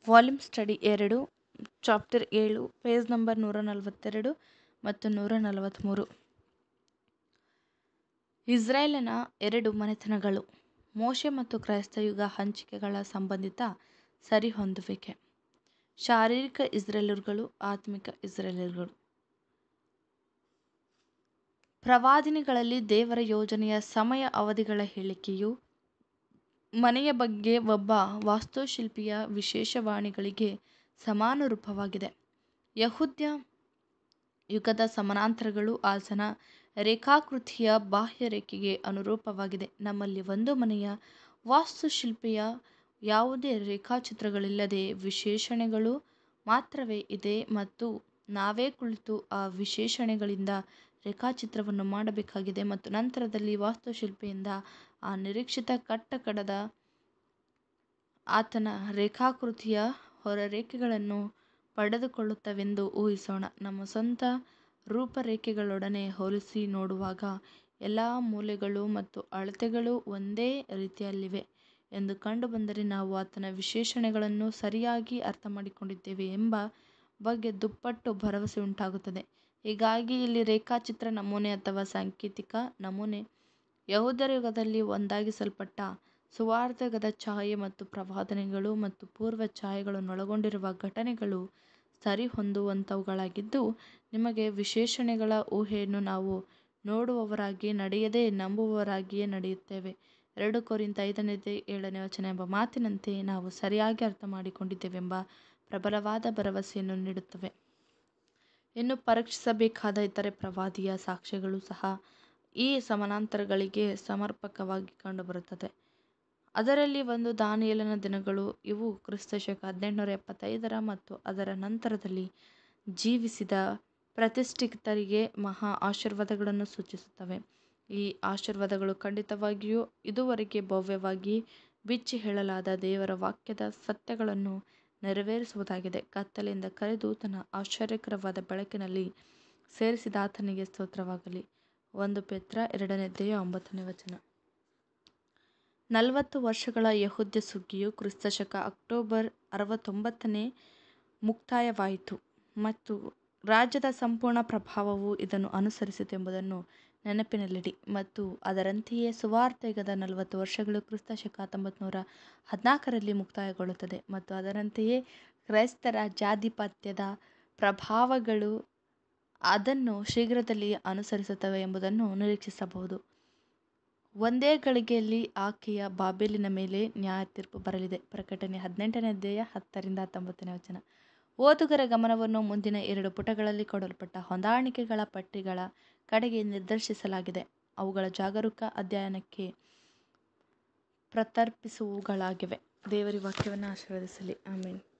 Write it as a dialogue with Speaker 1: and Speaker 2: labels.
Speaker 1: volume study ಎರಡು chapter ಏಳು page number ನೂರ ನಲವತ್ತೆರಡು ಮತ್ತು ನೂರ ನಲವತ್ತ್ಮೂರು ಇಸ್ರಾಯೇಲಿನ ಎರಡು ಮನೆತನಗಳು ಮೋಶೆ ಮತ್ತು ಕ್ರೈಸ್ತ ಯುಗ ಹಂಚಿಕೆಗಳ ಸಂಬಂಧಿತ ಸರಿಹೊಂದುವಿಕೆ ಶಾರೀರಿಕ ಇಸ್ರಾಯೇಲ್ಯರುಗಳು ಆತ್ಮಿಕ ಇಸ್ರಾಯೇಲ್ಯರುಗಳು ಪ್ರವಾದನೆಗಳಲ್ಲಿ ದೇವರ ಯೋಜನೆಯ ಸಮಯ ಅವಧಿಗಳ ಹೇಳಿಕೆಯು ಮನೆಯ ಬಗ್ಗೆ ಒಬ್ಬ ವಾಸ್ತುಶಿಲ್ಪಿಯ ವಿಶೇಷವಾಣಿಗಳಿಗೆ ಸಮಾನರೂಪವಾಗಿದೆ ಯಹೂದ್ಯ ಯುಗದ ಸಮಾನಾಂತರಗಳು ಆತನ ರೇಖಾಕೃತಿಯ ಬಾಹ್ಯರೇಖೆಗೆ ಅನುರೂಪವಾಗಿದೆ ನಮ್ಮಲ್ಲಿ ಒಂದು ಮನೆಯ ವಾಸ್ತುಶಿಲ್ಪಿಯ ಯಾವುದೇ ರೇಖಾಚಿತ್ರಗಳಿಲ್ಲದೆ ವಿಶೇಷಣೆಗಳು ಮಾತ್ರವೇ ಇದೆ ಮತ್ತು ನಾವೇ ಕುಳಿತು ಆ ವಿಶೇಷಣೆಗಳಿಂದ ರೇಖಾಚಿತ್ರವನ್ನು ಮಾಡಬೇಕಾಗಿದೆ ಮತ್ತು ನಂತರದಲ್ಲಿ ವಾಸ್ತುಶಿಲ್ಪಿಯಿಂದ ಆ ನಿರೀಕ್ಷಿತ ಕಟ್ಟಡದ ಆತನ ರೇಖಾಕೃತಿಯ ಹೊರರೇಖೆಗಳನ್ನು ಪಡೆದುಕೊಳ್ಳುತ್ತೇವೆಂದು ಊಹಿಸೋಣ ನಮ್ಮ ಸ್ವಂತ ರೂಪರೇಖೆಗಳೊಡನೆ ಹೋಲಿಸಿ ನೋಡುವಾಗ ಎಲ್ಲ ಮೂಲೆಗಳು ಮತ್ತು ಅಳತೆಗಳು ಒಂದೇ ರೀತಿಯಲ್ಲಿವೆ ಎಂದು ಕಂಡುಬಂದರೆ ನಾವು ಆತನ ವಿಶೇಷಣೆಗಳನ್ನು ಸರಿಯಾಗಿ ಅರ್ಥಮಾಡಿಕೊಂಡಿದ್ದೇವೆ ಎಂಬ ಬಗ್ಗೆ ದುಪ್ಪಟ್ಟು ಭರವಸೆ ಉಂಟಾಗುತ್ತದೆ ಹೀಗಾಗಿ ಇಲ್ಲಿ ರೇಖಾಚಿತ್ರ ನಮೂನೆ ಅಥವಾ ಸಾಂಕೇತಿಕ ನಮೂನೆ ಯಹೂದ್ಯರ ಯುಗದಲ್ಲಿ ಒಂದಾಗಿಸಲ್ಪಟ್ಟ ಸುವಾರ್ತೆಯುಗದ ಛಾಯೆ ಮತ್ತು ಪ್ರವಾದನೆಗಳು ಮತ್ತು ಪೂರ್ವ ಛಾಯೆಗಳನ್ನೊಳಗೊಂಡಿರುವ ಘಟನೆಗಳು ಸರಿಹೊಂದುವಂತವುಗಳಾಗಿದ್ದು ನಿಮಗೆ ವಿಶೇಷಣೆಗಳ ಊಹೆಯನ್ನು ನಾವು ನೋಡುವವರಾಗಿ ನಡೆಯದೆ ನಂಬುವವರಾಗಿಯೇ ನಡೆಯುತ್ತೇವೆ ಎರಡು ಕೊರಿಂಥ ಐದನೇ ಏಳನೇ ವಚನ ಎಂಬ ಮಾತಿನಂತೆ ನಾವು ಸರಿಯಾಗಿ ಅರ್ಥಮಾಡಿಕೊಂಡಿದ್ದೇವೆಂಬ ಪ್ರಬಲವಾದ ಭರವಸೆಯನ್ನು ನೀಡುತ್ತವೆ ಇನ್ನು ಪರೀಕ್ಷಿಸಬೇಕಾದ ಇತರೆ ಪ್ರವಾದಿಯ ಸಾಕ್ಷ್ಯಗಳು ಸಹ ಈ ಸಮಾನಾಂತರಗಳಿಗೆ ಸಮರ್ಪಕವಾಗಿ ಕಂಡುಬರುತ್ತದೆ ಅದರಲ್ಲಿ ಒಂದು ದಾನಿಯೇಲನ ದಿನಗಳು ಇವು ಕ್ರಿಸ್ತಶಕ ಹದಿನೆಂಟುನೂರ ಎಪ್ಪತ್ತೈದರ ಮತ್ತು ಅದರ ನಂತರದಲ್ಲಿ ಜೀವಿಸಿದ ಪ್ರತಿಷ್ಠಿತರಿಗೆ ಮಹಾ ಆಶೀರ್ವಾದಗಳನ್ನು ಸೂಚಿಸುತ್ತವೆ ಈ ಆಶೀರ್ವಾದಗಳು ಖಂಡಿತವಾಗಿಯೂ ಇದುವರೆಗೆ ಭವ್ಯವಾಗಿ ಬಿಚ್ಚಿ ಹೇಳಲಾದ ದೇವರ ವಾಕ್ಯದ ಸತ್ಯಗಳನ್ನು ನೆರವೇರಿಸುವುದಾಗಿದೆ ಕತ್ತಲೆಯಿಂದ ಕರೆದು ತನ್ನ ಆಶ್ಚರ್ಯಕರವಾದ ಬೆಳಕಿನಲ್ಲಿ ಸೇರಿಸಿದ ಆತನಿಗೆ ಸ್ತೋತ್ರವಾಗಲಿ ಒಂದು ಪೇತ್ರ ಎರಡನೇ ಅಧ್ಯಾಯ ಒಂಬತ್ತನೇ ವಚನ ನಲವತ್ತು ವರ್ಷಗಳ ಯಹೂದ್ಯ ಸುಗ್ಗಿಯು ಕ್ರಿಸ್ತಶಕ ಅಕ್ಟೋಬರ್ ಅರವತ್ತೊಂಬತ್ತನೇ ಮುಕ್ತಾಯವಾಯಿತು ಮತ್ತು ರಾಜ್ಯದ ಸಂಪೂರ್ಣ ಪ್ರಭಾವವು ಇದನ್ನು ಅನುಸರಿಸಿತು ಎಂಬುದನ್ನು ನೆನಪಿನಲ್ಲಿಡಿ ಮತ್ತು ಅದರಂತೆಯೇ ಸುವಾರ್ತೆಯುಗದ ನಲವತ್ತು ವರ್ಷಗಳು ಕ್ರಿಸ್ತಶಕ ಹತ್ತೊಂಬತ್ತು ಹದಿನಾಲ್ಕರಲ್ಲಿ ಮುಕ್ತಾಯಗೊಳ್ಳುತ್ತದೆ ಮತ್ತು ಅದರಂತೆಯೇ ಕ್ರೈಸ್ತ ರಾಜ್ಯಾಧಿಪತ್ಯದ ಪ್ರಭಾವಗಳು ಅದನ್ನು ಶೀಘ್ರದಲ್ಲಿ ಅನುಸರಿಸುತ್ತವೆ ಎಂಬುದನ್ನು ನಿರೀಕ್ಷಿಸಬಹುದು ಒಂದೇ ಗಳಿಗೆಯಲ್ಲಿ ಆಕೆಯ ಬಾಬೆಲಿನ ಮೇಲೆ ನ್ಯಾಯ ತೀರ್ಪು ಬರಲಿದೆ ಪ್ರಕಟಣೆ ಹದಿನೆಂಟನೇ ಅಧ್ಯಾಯ ಹತ್ತರಿಂದ ಹತ್ತೊಂಬತ್ತನೇ ವಚನ ಓದುಗರ ಗಮನವನ್ನು ಮುಂದಿನ ಎರಡು ಪುಟಗಳಲ್ಲಿ ಕೊಡಲ್ಪಟ್ಟ ಹೊಂದಾಣಿಕೆಗಳ ಪಟ್ಟಿಗಳ ಕಡೆಗೆ ನಿರ್ದೇಶಿಸಲಾಗಿದೆ ಅವುಗಳ ಜಾಗರೂಕ ಅಧ್ಯಯನಕ್ಕೆ ಪ್ರತರ್ಪಿಸುವುಗಳಾಗಿವೆ ದೇವರ ವಾಕ್ಯವನ್ನು ಆಶೀರ್ವದಿಸಲಿ ಆಮೇಲೆ